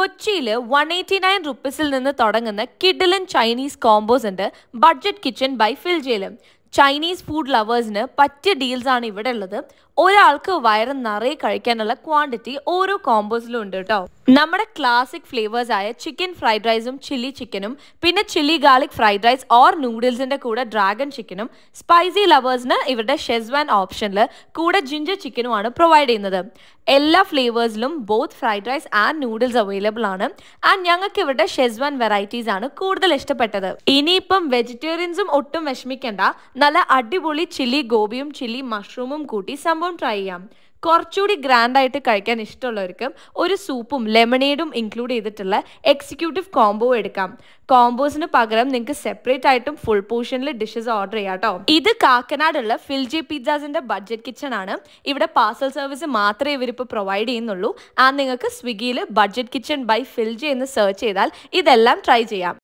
കൊച്ചിയിൽ one eighty nine റുപ്പീസിൽ നിന്ന് തുടങ്ങുന്ന കിഡിലൻ ചൈനീസ് കോംബോസ് ഉണ്ട് ബഡ്ജറ്റ് കിച്ചൺ ബൈ ഫിൽജയിലും ചൈനീസ് ഫുഡ് ലവേഴ്സിന് പറ്റിയ ഡീൽസ് ആണ് ഇവിടെ ഉള്ളത് ഒരാൾക്ക് വയറ് നിറയെ കഴിക്കാനുള്ള ക്വാണ്ടിറ്റി ഓരോ കോംബോസിലും ഉണ്ട് കേട്ടോ നമ്മുടെ ക്ലാസിക് ഫ്ലേവേഴ്സ് ആയ ചിക്കൻ ഫ്രൈഡ് റൈസും ചില്ലി ചിക്കനും പിന്നെ chilli garlic fried rice or നൂഡിൽസിന്റെ കൂടെ ഡ്രാഗൺ ചിക്കനും സ്പൈസി ലവേഴ്സിന് ഇവരുടെ ഷെസ്വാൻ ഓപ്ഷനിൽ കൂടെ ജിഞ്ചർ ചിക്കനുമാണ് പ്രൊവൈഡ് ചെയ്യുന്നത് എല്ലാ ഫ്ലേവേഴ്സിലും both fried rice and noodles available ആണ് ആൻഡ് ഞങ്ങൾക്ക് ഇവരുടെ ഷെസ്വാൻ വെറൈറ്റീസ് ആണ് കൂടുതൽ ഇഷ്ടപ്പെട്ടത് ഇനിയിപ്പം വെജിറ്റേറിയൻസും ഒട്ടും വിഷമിക്കണ്ട നല്ല അടിപൊളി ചില്ലി ഗോപിയും ചില്ലി മഷ്റൂമും കൂട്ടി സംഭവം ട്രൈ ചെയ്യാം കുറച്ചുകൂടി ഗ്രാൻഡ് ആയിട്ട് കഴിക്കാൻ ഇഷ്ടമുള്ളവർക്ക് ഒരു സൂപ്പും ലെമണേഡും ഇൻക്ലൂഡ് ചെയ്തിട്ടുള്ള എക്സിക്യൂട്ടീവ് കോംബോ എടുക്കാം കോംബോസിന് പകരം നിങ്ങൾക്ക് സെപ്പറേറ്റ് ആയിട്ടും ഫുൾ പോർഷനിൽ ഡിഷസ് ഓർഡർ ചെയ്യാം കേട്ടോ ഇത് കാക്കനാടുള്ള ഫിൽജി പിസ്സാസിന്റെ ബഡ്ജറ്റ് കിച്ചൺ ആണ് ഇവിടെ പാർസൽ സർവീസ് മാത്രമേ ഇവരിപ്പോൾ പ്രൊവൈഡ് ചെയ്യുന്നുള്ളൂ ആൻഡ് നിങ്ങൾക്ക് സ്വിഗ്ഗിയിൽ ബഡ്ജറ്റ് കിച്ചൺ ബൈ ഫിൽജി എന്ന് സെർച്ച് ചെയ്താൽ ഇതെല്ലാം ട്രൈ ചെയ്യാം